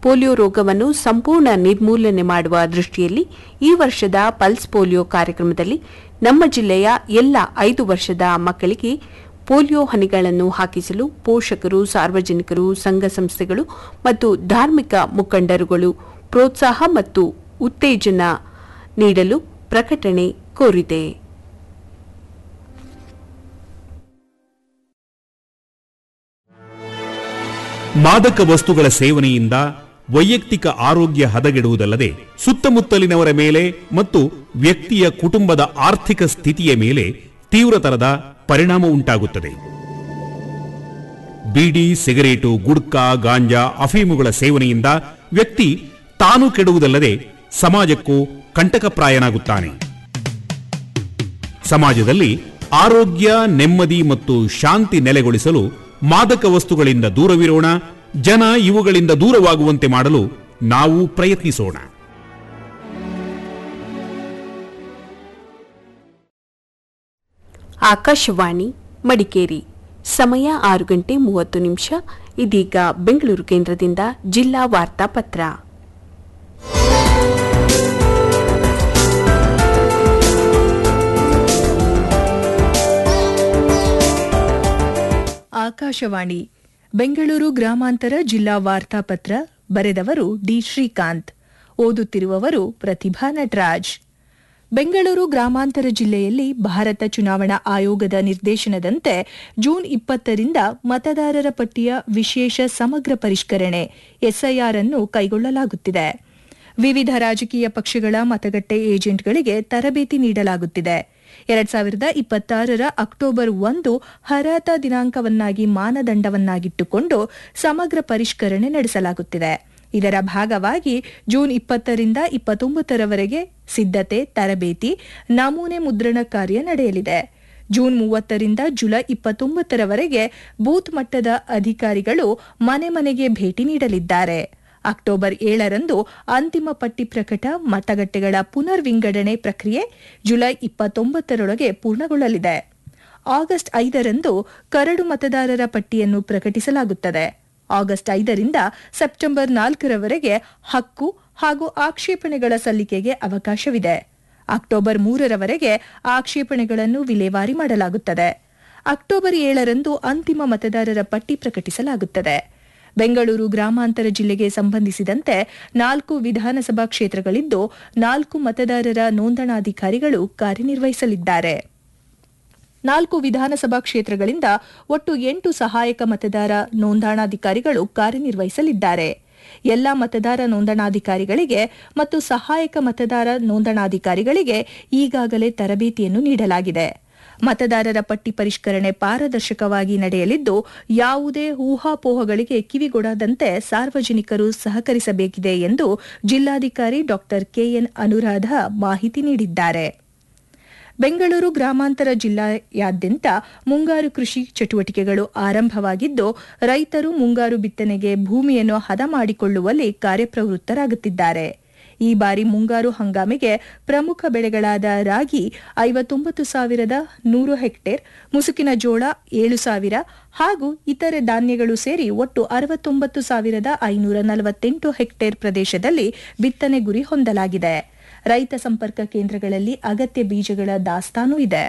polio ರೋಗವನ್ನು ಸಂಪೂರ್ಣ ನಿರ್ಮೂಲನೆ ಮಾಡುವ ದೃಷ್ಟಿಯಲ್ಲಿ ಈ ವರ್ಷದ ಪಲ್ಸ್ ಪೋಲಿಯೋ ಕಾರ್ಯಕ್ರಮದಲ್ಲಿ ನಮ್ಮ ಜಿಲ್ಲೆಯ ಎಲ್ಲ ಐದು ವರ್ಷದ ಮಕ್ಕಳಿಗೆ ಪೋಲಿಯೋ ಹನಿಗಳನ್ನು ಹಾಕಿಸಲು ಪೋಷಕರು ಸಾರ್ವಜನಿಕರು ಸಂಘ ಸಂಸ್ಥೆಗಳು ಮತ್ತು ಧಾರ್ಮಿಕ ಮುಖಂಡರುಗಳು ಪ್ರೋತ್ಸಾಹ ಮತ್ತು ಉತ್ತೇಜನ ನೀಡಲು ಪ್ರಕಟಣೆ ಕೋರಿದೆ ಮಾದಕ ವಸ್ತುಗಳ ಸೇವನೆಯಿಂದ ವೈಯಕ್ತಿಕ ಆರೋಗ್ಯ ಹದಗೆಡುವುದಲ್ಲದೆ ಸುತ್ತಮುತ್ತಲಿನವರ ಮೇಲೆ ಮತ್ತು ವ್ಯಕ್ತಿಯ ಕುಟುಂಬದ ಆರ್ಥಿಕ ಸ್ಥಿತಿಯ ಮೇಲೆ ತೀವ್ರತರದ ಪರಿಣಾಮ ಉಂಟಾಗುತ್ತದೆ ಬೀಡಿ ಸಿಗರೇಟು ಗುಡ್ಕಾ ಗಾಂಜಾ ಅಫೀಮುಗಳ ಸೇವನೆಯಿಂದ ವ್ಯಕ್ತಿ ತಾನು ಕೆಡುವುದಲ್ಲದೆ ಸಮಾಜಕ್ಕೂ ಕಂಟಕಪ್ರಾಯನಾಗುತ್ತಾನೆ ಸಮಾಜದಲ್ಲಿ ಆರೋಗ್ಯ ನೆಮ್ಮದಿ ಮತ್ತು ಶಾಂತಿ ನೆಲೆಗೊಳಿಸಲು ಮಾದಕ ವಸ್ತುಗಳಿಂದ ದೂರವಿರೋಣ ಜನ ಇವುಗಳಿಂದ ದೂರವಾಗುವಂತೆ ಮಾಡಲು ನಾವು ಪ್ರಯತ್ನಿಸೋಣ ಆಕಾಶವಾಣಿ ಮಡಿಕೇರಿ ಸಮಯ ಆರು ಗಂಟೆ ಮೂವತ್ತು ನಿಮಿಷ ಇದೀಗ ಬೆಂಗಳೂರು ಕೇಂದ್ರದಿಂದ ಜಿಲ್ಲಾ ವಾರ್ತಾ ಪತ್ರ ಆಕಾಶವಾಣಿ ಬೆಂಗಳೂರು ಗ್ರಾಮಾಂತರ ಜಿಲ್ಲಾ ವಾರ್ತಾಪತ್ರ ಬರೆದವರು ಡಿ ಶ್ರೀಕಾಂತ್ ಓದುತ್ತಿರುವವರು ಪ್ರತಿಭಾ ನಟರಾಜ್ ಬೆಂಗಳೂರು ಗ್ರಾಮಾಂತರ ಜಿಲ್ಲೆಯಲ್ಲಿ ಭಾರತ ಚುನಾವಣಾ ಆಯೋಗದ ನಿರ್ದೇಶನದಂತೆ ಜೂನ್ ಇಪ್ಪತ್ತರಿಂದ ಮತದಾರರ ಪಟ್ಟಿಯ ವಿಶೇಷ ಸಮಗ್ರ ಪರಿಷ್ಕರಣೆ ಎಸ್ಐಆರ್ ಅನ್ನು ಕೈಗೊಳ್ಳಲಾಗುತ್ತಿದೆ ವಿವಿಧ ರಾಜಕೀಯ ಪಕ್ಷಗಳ ಮತಗಟ್ಟೆ ಏಜೆಂಟ್ಗಳಿಗೆ ತರಬೇತಿ ನೀಡಲಾಗುತ್ತಿದೆ ಎರಡ್ ಸಾವಿರದ ಇಪ್ಪತ್ತಾರರ ಅಕ್ಟೋಬರ್ ಒಂದು ಹರಾತ ದಿನಾಂಕವನ್ನಾಗಿ ಮಾನದಂಡವನ್ನಾಗಿಟ್ಟುಕೊಂಡು ಸಮಗ್ರ ಪರಿಷ್ಕರಣೆ ನಡೆಸಲಾಗುತ್ತಿದೆ ಇದರ ಭಾಗವಾಗಿ ಜೂನ್ ಇಪ್ಪತ್ತರಿಂದ ಇಪ್ಪತ್ತೊಂಬತ್ತರವರೆಗೆ ಸಿದ್ಧತೆ ತರಬೇತಿ ನಮೂನೆ ಮುದ್ರಣ ಕಾರ್ಯ ನಡೆಯಲಿದೆ ಜೂನ್ ಮೂವತ್ತರಿಂದ ಜುಲೈ ಇಪ್ಪತ್ತೊಂಬತ್ತರವರೆಗೆ ಬೂತ್ ಮಟ್ಟದ ಅಧಿಕಾರಿಗಳು ಮನೆ ಮನೆಗೆ ಭೇಟಿ ನೀಡಲಿದ್ದಾರೆ ಅಕ್ಟೋಬರ್ ಏಳರಂದು ಅಂತಿಮ ಪಟ್ಟಿ ಪ್ರಕಟ ಮತಗಟ್ಟೆಗಳ ಪುನರ್ ವಿಂಗಡಣೆ ಪ್ರಕ್ರಿಯೆ ಜುಲೈ ಇಪ್ಪತ್ತೊಂಬತ್ತರೊಳಗೆ ಪೂರ್ಣಗೊಳ್ಳಲಿದೆ ಆಗಸ್ಟ್ ಐದರಂದು ಕರಡು ಮತದಾರರ ಪಟ್ಟಿಯನ್ನು ಪ್ರಕಟಿಸಲಾಗುತ್ತದೆ ಆಗಸ್ಟ್ ಐದರಿಂದ ಸೆಪ್ಟೆಂಬರ್ ನಾಲ್ಕರವರೆಗೆ ಹಕ್ಕು ಹಾಗೂ ಆಕ್ಷೇಪಣೆಗಳ ಸಲ್ಲಿಕೆಗೆ ಅವಕಾಶವಿದೆ ಅಕ್ಟೋಬರ್ ಮೂರರವರೆಗೆ ಆಕ್ಷೇಪಣೆಗಳನ್ನು ವಿಲೇವಾರಿ ಮಾಡಲಾಗುತ್ತದೆ ಅಕ್ಟೋಬರ್ ಏಳರಂದು ಅಂತಿಮ ಮತದಾರರ ಪಟ್ಟಿ ಪ್ರಕಟಿಸಲಾಗುತ್ತದೆ ಬೆಂಗಳೂರು ಗ್ರಾಮಾಂತರ ಜಿಲ್ಲೆಗೆ ಸಂಬಂಧಿಸಿದಂತೆ ನಾಲ್ಕು ವಿಧಾನಸಭಾ ಕ್ಷೇತ್ರಗಳಿದ್ದು ನಾಲ್ಕು ಮತದಾರರ ನೋಂದಣಾಧಿಕಾರಿಗಳು ಕಾರ್ಯನಿರ್ವಹಿಸಲಿದ್ದಾರೆ ನಾಲ್ಕು ವಿಧಾನಸಭಾ ಕ್ಷೇತ್ರಗಳಿಂದ ಒಟ್ಟು ಎಂಟು ಸಹಾಯಕ ಮತದಾರ ನೋಂದಣಾಧಿಕಾರಿಗಳು ಕಾರ್ಯನಿರ್ವಹಿಸಲಿದ್ದಾರೆ ಎಲ್ಲ ಮತದಾರ ನೋಂದಣಾಧಿಕಾರಿಗಳಿಗೆ ಮತ್ತು ಸಹಾಯಕ ಮತದಾರ ನೋಂದಣಾಧಿಕಾರಿಗಳಿಗೆ ಈಗಾಗಲೇ ತರಬೇತಿಯನ್ನು ನೀಡಲಾಗಿದೆ ಮತದಾರರ ಪಟ್ಟಿ ಪರಿಷ್ಕರಣೆ ಪಾರದರ್ಶಕವಾಗಿ ನಡೆಯಲಿದ್ದು ಯಾವುದೇ ಊಹಾಪೋಹಗಳಿಗೆ ಕಿವಿಗೊಡದಂತೆ ಸಾರ್ವಜನಿಕರು ಸಹಕರಿಸಬೇಕಿದೆ ಎಂದು ಜಿಲ್ಲಾಧಿಕಾರಿ ಡಾ ಕೆಎನ್ ಅನುರಾಧ ಮಾಹಿತಿ ನೀಡಿದ್ದಾರೆ ಬೆಂಗಳೂರು ಗ್ರಾಮಾಂತರ ಜಿಲ್ಲೆಯಾದ್ಯಂತ ಮುಂಗಾರು ಕೃಷಿ ಚಟುವಟಿಕೆಗಳು ಆರಂಭವಾಗಿದ್ದು ರೈತರು ಮುಂಗಾರು ಬಿತ್ತನೆಗೆ ಭೂಮಿಯನ್ನು ಹದ ಮಾಡಿಕೊಳ್ಳುವಲ್ಲಿ ಕಾರ್ಯಪ್ರವೃತ್ತರಾಗುತ್ತಿದ್ದಾರೆ ಈ ಬಾರಿ ಮುಂಗಾರು ಹಂಗಾಮಿಗೆ ಪ್ರಮುಖ ಬೆಳೆಗಳಾದ ರಾಗಿ ಐವತ್ತೊಂಬತ್ತು ಸಾವಿರದ ನೂರು ಹೆಕ್ಟೇರ್ ಮುಸುಕಿನ ಜೋಳ ಏಳು ಸಾವಿರ ಹಾಗೂ ಇತರೆ ಧಾನ್ಯಗಳು ಸೇರಿ ಒಟ್ಟು ಅರವತ್ತೊಂಬತ್ತು ಸಾವಿರದ ಐನೂರ ನಲವತ್ತೆಂಟು ಹೆಕ್ಟೇರ್ ಪ್ರದೇಶದಲ್ಲಿ ಬಿತ್ತನೆ ಗುರಿ ಹೊಂದಲಾಗಿದೆ ರೈತ ಸಂಪರ್ಕ ಕೇಂದ್ರಗಳಲ್ಲಿ ಅಗತ್ಯ ಬೀಜಗಳ ದಾಸ್ತಾನು ಇದೆ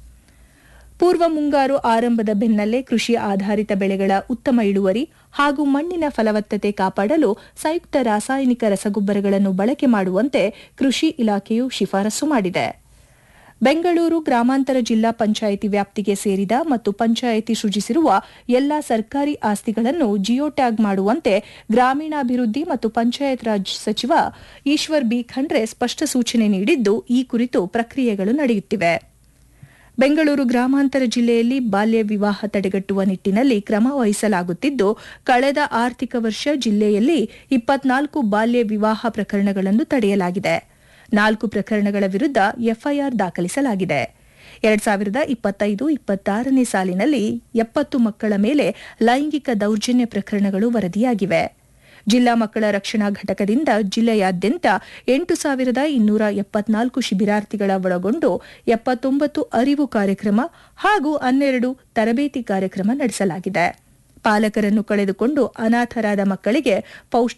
ಪೂರ್ವ ಮುಂಗಾರು ಆರಂಭದ ಬೆನ್ನಲ್ಲೇ ಕೃಷಿ ಆಧಾರಿತ ಬೆಳೆಗಳ ಉತ್ತಮ ಇಳುವರಿ ಹಾಗೂ ಮಣ್ಣಿನ ಫಲವತ್ತತೆ ಕಾಪಾಡಲು ಸಂಯುಕ್ತ ರಾಸಾಯನಿಕ ರಸಗೊಬ್ಬರಗಳನ್ನು ಬಳಕೆ ಮಾಡುವಂತೆ ಕೃಷಿ ಇಲಾಖೆಯು ಶಿಫಾರಸು ಮಾಡಿದೆ ಬೆಂಗಳೂರು ಗ್ರಾಮಾಂತರ ಜಿಲ್ಲಾ ಪಂಚಾಯಿತಿ ವ್ಯಾಪ್ತಿಗೆ ಸೇರಿದ ಮತ್ತು ಪಂಚಾಯಿತಿ ಸೃಜಿಸಿರುವ ಎಲ್ಲಾ ಸರ್ಕಾರಿ ಆಸ್ತಿಗಳನ್ನು ಜಿಯೋ ಟ್ಯಾಗ್ ಮಾಡುವಂತೆ ಗ್ರಾಮೀಣಾಭಿವೃದ್ಧಿ ಮತ್ತು ಪಂಚಾಯತ್ ರಾಜ್ ಸಚಿವ ಈಶ್ವರ್ ಬಿ ಖಂಡ್ರೆ ಸ್ಪಷ್ಟ ಸೂಚನೆ ನೀಡಿದ್ದು ಈ ಕುರಿತು ಪ್ರಕ್ರಿಯೆಗಳು ನಡೆಯುತ್ತಿವೆ ಬೆಂಗಳೂರು ಗ್ರಾಮಾಂತರ ಜಿಲ್ಲೆಯಲ್ಲಿ ಬಾಲ್ಯ ವಿವಾಹ ತಡೆಗಟ್ಟುವ ನಿಟ್ಟಿನಲ್ಲಿ ಕ್ರಮ ವಹಿಸಲಾಗುತ್ತಿದ್ದು ಕಳೆದ ಆರ್ಥಿಕ ವರ್ಷ ಜಿಲ್ಲೆಯಲ್ಲಿ ಇಪ್ಪತ್ನಾಲ್ಕು ಬಾಲ್ಯ ವಿವಾಹ ಪ್ರಕರಣಗಳನ್ನು ತಡೆಯಲಾಗಿದೆ ನಾಲ್ಕು ಪ್ರಕರಣಗಳ ವಿರುದ್ಧ ಎಫ್ಐಆರ್ ದಾಖಲಿಸಲಾಗಿದೆ ಎರಡ್ ಸಾವಿರದ ಇಪ್ಪತ್ತೈದು ಇಪ್ಪತ್ತಾರನೇ ಸಾಲಿನಲ್ಲಿ ಎಪ್ಪತ್ತು ಮಕ್ಕಳ ಮೇಲೆ ಲೈಂಗಿಕ ದೌರ್ಜನ್ಯ ಪ್ರಕರಣಗಳು ವರದಿಯಾಗಿವೆ ಜಿಲ್ಲಾ ಮಕ್ಕಳ ರಕ್ಷಣಾ ಘಟಕದಿಂದ ಜಿಲ್ಲೆಯಾದ್ಯಂತ ಎಂಟು ಸಾವಿರದ ಇನ್ನೂರ ಎಪ್ಪತ್ನಾಲ್ಕು ಶಿಬಿರಾರ್ಥಿಗಳ ಒಳಗೊಂಡು ಎಪ್ಪತ್ತೊಂಬತ್ತು ಅರಿವು ಕಾರ್ಯಕ್ರಮ ಹಾಗೂ ಹನ್ನೆರಡು ತರಬೇತಿ ಕಾರ್ಯಕ್ರಮ ನಡೆಸಲಾಗಿದೆ ಪಾಲಕರನ್ನು ಕಳೆದುಕೊಂಡು ಅನಾಥರಾದ ಮಕ್ಕಳಿಗೆ ಪೌಷ್ಟಿಕ